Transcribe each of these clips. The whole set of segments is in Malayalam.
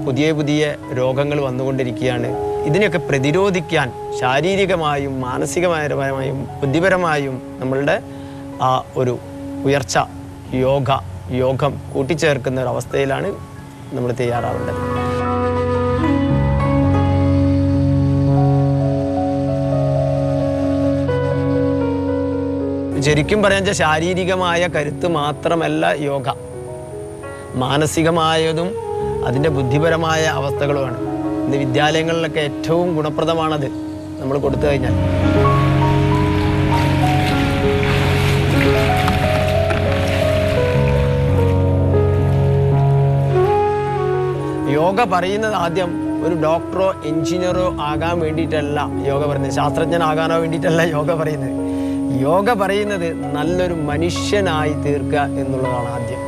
പുതിയ പുതിയ രോഗങ്ങൾ വന്നുകൊണ്ടിരിക്കുകയാണ് ഇതിനെയൊക്കെ പ്രതിരോധിക്കാൻ ശാരീരികമായും മാനസികപരമായും ബുദ്ധിപരമായും നമ്മളുടെ ആ ഒരു ഉയർച്ച യോഗ യോഗം കൂട്ടിച്ചേർക്കുന്ന ഒരു അവസ്ഥയിലാണ് നമ്മൾ തയ്യാറാവേണ്ടത് ശരിക്കും പറയാൻ വെച്ചാൽ ശാരീരികമായ കരുത്ത് മാത്രമല്ല യോഗ മാനസികമായതും അതിൻ്റെ ബുദ്ധിപരമായ അവസ്ഥകളുമാണ് ഇന്ന് വിദ്യാലയങ്ങളിലൊക്കെ ഏറ്റവും ഗുണപ്രദമാണത് നമ്മൾ കൊടുത്തു കഴിഞ്ഞാൽ യോഗ പറയുന്നത് ആദ്യം ഒരു ഡോക്ടറോ എഞ്ചിനീയറോ ആകാൻ വേണ്ടിയിട്ടല്ല യോഗ പറയുന്നത് ശാസ്ത്രജ്ഞനാകാനോ വേണ്ടിയിട്ടല്ല യോഗ പറയുന്നത് യോഗ പറയുന്നത് നല്ലൊരു മനുഷ്യനായി തീർക്കുക എന്നുള്ളതാണ് ആദ്യം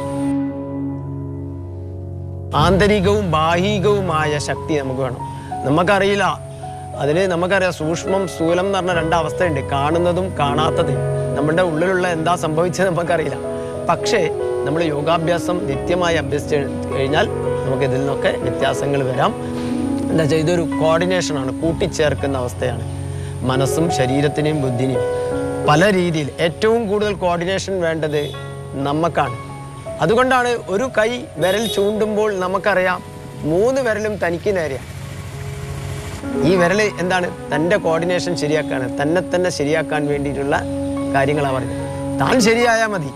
ആന്തരികവും ബാഹികവുമായ ശക്തി നമുക്ക് വേണം നമുക്കറിയില്ല അതിൽ നമുക്കറിയാം സൂക്ഷ്മം സ്ഥൂലം എന്ന് പറഞ്ഞ രണ്ട് അവസ്ഥയുണ്ട് കാണുന്നതും കാണാത്തതും നമ്മുടെ ഉള്ളിലുള്ള എന്താ സംഭവിച്ചത് നമുക്കറിയില്ല പക്ഷേ നമ്മൾ യോഗാഭ്യാസം നിത്യമായി അഭ്യസിച്ച് കഴിഞ്ഞാൽ നമുക്ക് ഇതിൽ നിന്നൊക്കെ വ്യത്യാസങ്ങൾ വരാം എന്താ വെച്ചാൽ ഇതൊരു കോർഡിനേഷനാണ് കൂട്ടിച്ചേർക്കുന്ന അവസ്ഥയാണ് മനസ്സും ശരീരത്തിനെയും ബുദ്ധിനെയും പല രീതിയിൽ ഏറ്റവും കൂടുതൽ കോർഡിനേഷൻ വേണ്ടത് നമുക്കാണ് അതുകൊണ്ടാണ് ഒരു കൈ വിരൽ ചൂണ്ടുമ്പോൾ നമുക്കറിയാം മൂന്ന് വിരലും തനിക്ക് നേരെയാണ് ഈ വിരൽ എന്താണ് തൻ്റെ കോർഡിനേഷൻ ശരിയാക്കാണ് തന്നെ തന്നെ ശരിയാക്കാൻ വേണ്ടിയിട്ടുള്ള കാര്യങ്ങളാണ് പറയുന്നത് താൻ ശരിയായാൽ മതി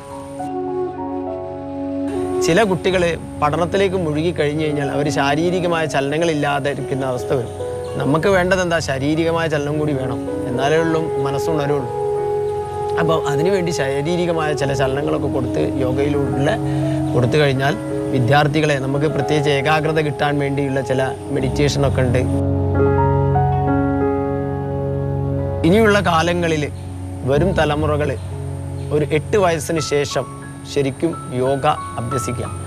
ചില കുട്ടികൾ പഠനത്തിലേക്ക് മുഴുകി കഴിഞ്ഞു കഴിഞ്ഞാൽ അവർ ശാരീരികമായ ചലനങ്ങളില്ലാതെ ഇരിക്കുന്ന അവസ്ഥ വരും നമുക്ക് വേണ്ടത് എന്താ ശാരീരികമായ ചലനം കൂടി വേണം എന്നാലേ ഉള്ളൂ മനസ്സുണരുള്ളൂ അപ്പോൾ അതിനുവേണ്ടി ശാരീരികമായ ചില ചലനങ്ങളൊക്കെ കൊടുത്ത് യോഗയിലൂടെ കൊടുത്തു കഴിഞ്ഞാൽ വിദ്യാർത്ഥികളെ നമുക്ക് പ്രത്യേകിച്ച് ഏകാഗ്രത കിട്ടാൻ വേണ്ടിയുള്ള ചില മെഡിറ്റേഷനൊക്കെ ഉണ്ട് ഇനിയുള്ള കാലങ്ങളിൽ വരും തലമുറകൾ ഒരു എട്ട് വയസ്സിന് ശേഷം ശരിക്കും യോഗ അഭ്യസിക്കാം